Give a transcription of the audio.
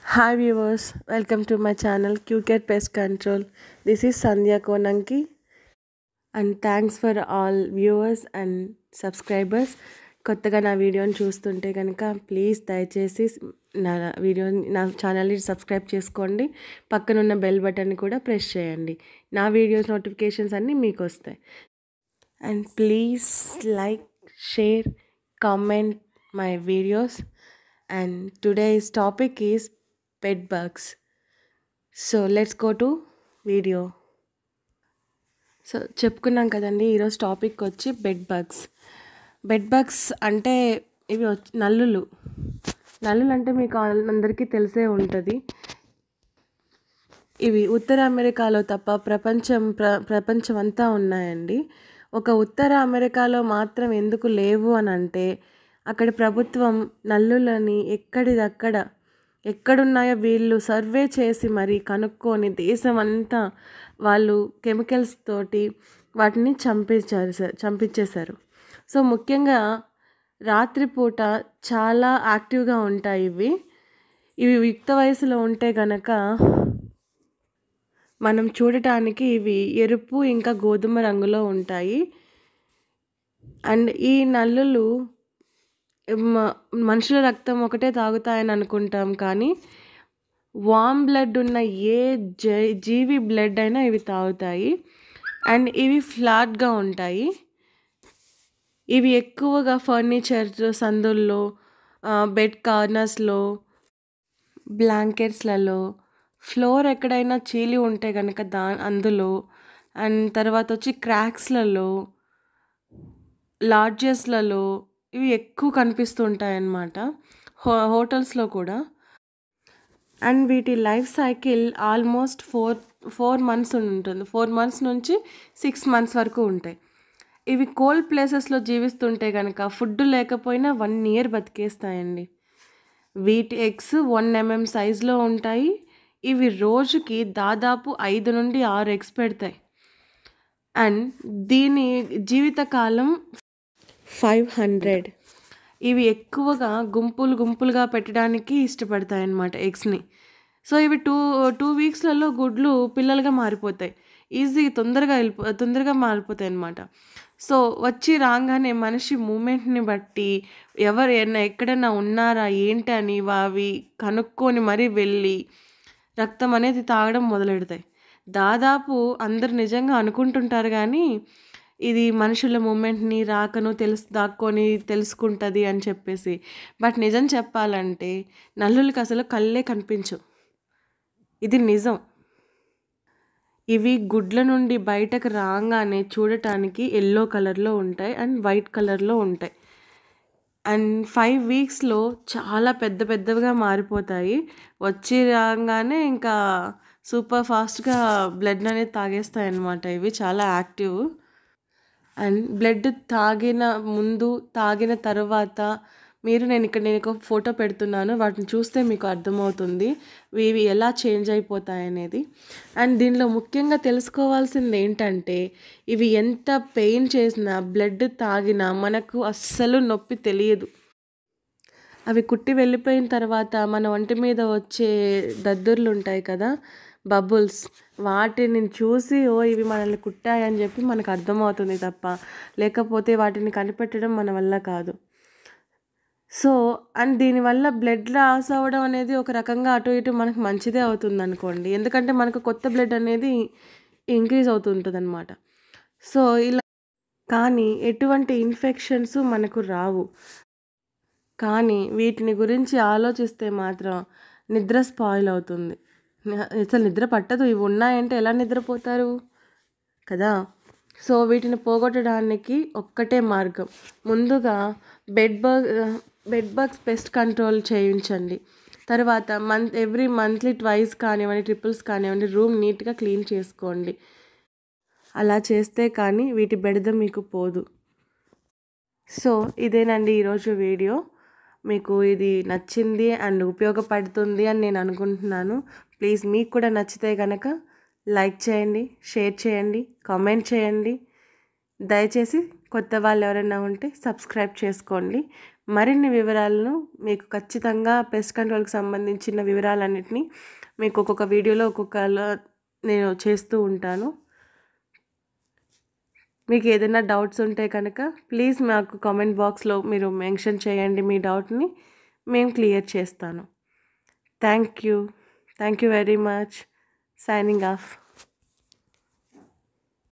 Hi viewers, welcome to my channel QCat Pest Control. This is Sandhya Konanki and thanks for all viewers and subscribers. కొత్తగా నా వీడియోని చూస్తుంటే కనుక please దయచేసి నా వీడియోని నా ఛానల్ని సబ్స్క్రైబ్ చేసుకోండి పక్కనున్న బెల్ బటన్ కూడా ప్రెస్ చేయండి నా వీడియోస్ నోటిఫికేషన్స్ అన్నీ మీకు వస్తాయి and please like share comment my videos and today's topic is pet bugs so let's go to video so చెప్పుకున్నాం కదండి ఈరోజు టాపిక్ వచ్చి బెడ్ బగ్స్ బెడ్ బగ్స్ అంటే ఇవి వచ్చి నల్లులు నల్లులు అంటే మీకు అందరికీ తెలిసే ఉంటుంది ఇవి ఉత్తర అమెరికాలో తప్ప ప్రపంచం ప్ర ప్రపంచం అంతా ఉన్నాయండి ఒక ఉత్తర అమెరికాలో మాత్రం ఎందుకు లేవు అని అంటే అక్కడ ప్రభుత్వం నల్లులని ఎక్కడిదక్కడ ఎక్కడున్నాయో వీళ్ళు సర్వే చేసి మరి కనుక్కొని దేశం అంతా వాళ్ళు కెమికల్స్ తోటి వాటిని చంపించారు సార్ చంపించేశారు సో ముఖ్యంగా రాత్రిపూట చాలా యాక్టివ్గా ఉంటాయి ఇవి ఇవి యుక్త వయసులో ఉంటే గనక మనం చూడటానికి ఇవి ఎరుపు ఇంకా గోధుమ రంగులో ఉంటాయి అండ్ ఈ నల్లులు మనుషుల రక్తం ఒకటే తాగుతాయని అనుకుంటాం కానీ వామ్ బ్లడ్ ఉన్న ఏ జీవి బ్లడ్ అయినా ఇవి తాగుతాయి అండ్ ఇవి ఫ్లాట్గా ఉంటాయి ఇవి ఎక్కువగా ఫర్నిచర్ సందుల్లో బెడ్ కార్నర్స్లో బ్లాంకెట్స్లలో ఫ్లోర్ ఎక్కడైనా చీలి ఉంటే కనుక దా అందులో అండ్ తర్వాత వచ్చి క్రాక్స్లలో లాడ్జెస్లలో ఇవి ఎక్కువ కనిపిస్తుంటాయి అన్నమాట హో హోటల్స్లో కూడా అండ్ వీటి life cycle almost four four months ఉంటుంది ఫోర్ మంత్స్ నుంచి సిక్స్ మంత్స్ వరకు ఉంటాయి ఇవి కోల్డ్ ప్లేసెస్లో జీవిస్తుంటే కనుక ఫుడ్ లేకపోయినా వన్ ఇయర్ బతికేస్తాయండి వీటి ఎగ్స్ వన్ ఎంఎం సైజులో ఉంటాయి ఇవి రోజుకి దాదాపు ఐదు నుండి ఆరు ఎగ్స్ పెడతాయి అండ్ దీని జీవితకాలం ఫైవ్ హండ్రెడ్ ఇవి ఎక్కువగా గుంపులు గుంపులుగా పెట్టడానికి ఇష్టపడతాయి అన్నమాట ఎగ్స్ని సో ఇవి టూ టూ వీక్స్లలో గుడ్లు పిల్లలుగా మారిపోతాయి ఈజీ తొందరగా వెళ్ళిపో తొందరగా మారిపోతాయి అన్నమాట సో వచ్చి రాగానే మనిషి మూమెంట్ని బట్టి ఎవరు ఎక్కడైనా ఉన్నారా ఏంటి అని అవి కనుక్కొని మరీ వెళ్ళి రక్తం అనేది తాగడం మొదలెడతాయి దాదాపు అందరు నిజంగా అనుకుంటుంటారు కానీ ఇది మనుషుల మూమెంట్ని రాకను తెలుసు దాక్కొని తెలుసుకుంటుంది అని చెప్పేసి బట్ నిజం చెప్పాలంటే నల్లులకి అసలు కళ్ళే కనిపించవు ఇది నిజం ఇవి గుడ్ల నుండి బయటకు రాగానే చూడటానికి ఎల్లో కలర్లో ఉంటాయి అండ్ వైట్ కలర్లో ఉంటాయి అండ్ ఫైవ్ వీక్స్లో చాలా పెద్ద పెద్దవిగా మారిపోతాయి వచ్చి రాగానే ఇంకా సూపర్ ఫాస్ట్గా బ్లడ్ అనేది తాగేస్తాయి అన్నమాట ఇవి చాలా యాక్టివ్ అండ్ బ్లడ్ తాగిన ముందు తాగిన తర్వాత మీరు నేను ఇక్కడ నేను ఒక ఫోటో పెడుతున్నాను వాటిని చూస్తే మీకు అర్థమవుతుంది ఇవి ఎలా చేంజ్ అయిపోతాయి అనేది అండ్ దీనిలో ముఖ్యంగా తెలుసుకోవాల్సింది ఏంటంటే ఇవి ఎంత పెయిన్ చేసినా బ్లడ్ తాగినా మనకు అస్సలు నొప్పి తెలియదు అవి కుట్టి వెళ్ళిపోయిన తర్వాత మన ఒంటి మీద వచ్చే దద్దుర్లు ఉంటాయి కదా బబుల్స్ వాటిని చూసి ఓ ఇవి మనల్ని కుట్టాయని చెప్పి మనకు అర్థమవుతుంది తప్ప లేకపోతే వాటిని కనిపెట్టడం మన వల్ల కాదు సో అండ్ దీనివల్ల బ్లడ్ లాస్ అవ్వడం అనేది ఒక రకంగా అటు ఇటు మనకు మంచిదే అవుతుంది అనుకోండి ఎందుకంటే మనకు కొత్త బ్లడ్ అనేది ఇంక్రీజ్ అవుతుంటుంది అనమాట సో ఇలా కానీ ఎటువంటి ఇన్ఫెక్షన్స్ మనకు రావు కానీ వీటిని గురించి ఆలోచిస్తే మాత్రం నిద్ర స్పాయిల్ అవుతుంది అసలు నిద్ర పట్టదు ఇవి ఉన్నాయంటే ఎలా నిద్రపోతారు కదా సో వీటిని పోగొట్టడానికి ఒక్కటే మార్గం ముందుగా bed bug bed bugs pest control చేయించండి తర్వాత మంత్ ఎవ్రీ మంత్లీ ట్వైస్ కానివ్వండి ట్రిపుల్స్ కానివ్వండి రూమ్ నీట్గా క్లీన్ చేసుకోండి అలా చేస్తే కానీ వీటి బెడద మీకు పోదు సో ఇదేనండి ఈరోజు వీడియో మీకు ఇది నచ్చింది అండ్ ఉపయోగపడుతుంది అని నేను అనుకుంటున్నాను ప్లీజ్ మీకు కూడా నచ్చితే కనుక లైక్ చేయండి షేర్ చేయండి కామెంట్ చేయండి దయచేసి కొత్త వాళ్ళు ఎవరైనా ఉంటే సబ్స్క్రైబ్ చేసుకోండి మరిన్ని వివరాలను మీకు ఖచ్చితంగా పెస్ట్ కంట్రోల్కి సంబంధించిన వివరాలన్నిటిని మీకు ఒక్కొక్క వీడియోలో ఒక్కొక్కలా నేను చేస్తూ ఉంటాను మీకు ఏదైనా డౌట్స్ ఉంటే కనుక ప్లీజ్ మాకు కామెంట్ బాక్స్లో మీరు మెన్షన్ చేయండి మీ డౌట్ని మేము క్లియర్ చేస్తాను thank you thank you very much signing of